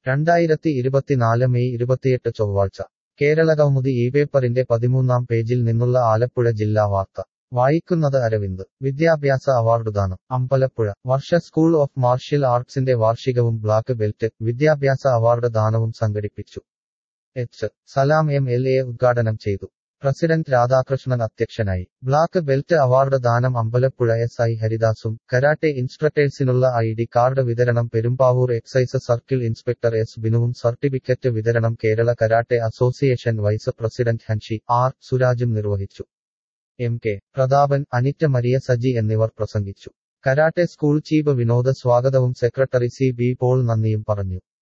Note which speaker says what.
Speaker 1: രണ്ടായിരത്തി ഇരുപത്തിനാല് മെയ് ഇരുപത്തിയെട്ട് ചൊവ്വാഴ്ച കേരള കൗമുദി ഈ പേപ്പറിന്റെ പതിമൂന്നാം പേജിൽ നിന്നുള്ള ആലപ്പുഴ ജില്ലാ വാർത്ത വായിക്കുന്നത് അരവിന്ദ് വിദ്യാഭ്യാസ അവാർഡുദാനം Ambalappuzha Varsha school of martial ആർട്സിന്റെ വാർഷികവും ബ്ലാക്ക് ബെൽറ്റ് വിദ്യാഭ്യാസ അവാർഡ് ദാനവും സംഘടിപ്പിച്ചു H Salam M L A ഉദ്ഘാടനം ചെയ്തു പ്രസിഡന്റ് രാധാകൃഷ്ണൻ അധ്യക്ഷനായി ബ്ലാക്ക് ബെൽറ്റ് അവാർഡ് ദാനം അമ്പലപ്പുഴ എസ് ഐ ഹരിദാസും കരാട്ടെ ഇൻസ്ട്രക്ടേഴ്സിനുള്ള ഐ ഡി കാർഡ് വിതരണം Perumbavoor excise circle inspector S ബിനുവും സർട്ടിഫിക്കറ്റ് വിതരണം Kerala karate association vice president ഹൻഷി ആർ സുരാജും നിർവഹിച്ചു എം കെ പ്രതാപൻ അനിറ്റ മരിയ സജി എന്നിവർ പ്രസംഗിച്ചു കരാട്ടെ സ്കൂൾ ചീഫ് വിനോദ സ്വാഗതവും സെക്രട്ടറി സി ബി പോൾ നന്ദിയും പറഞ്ഞു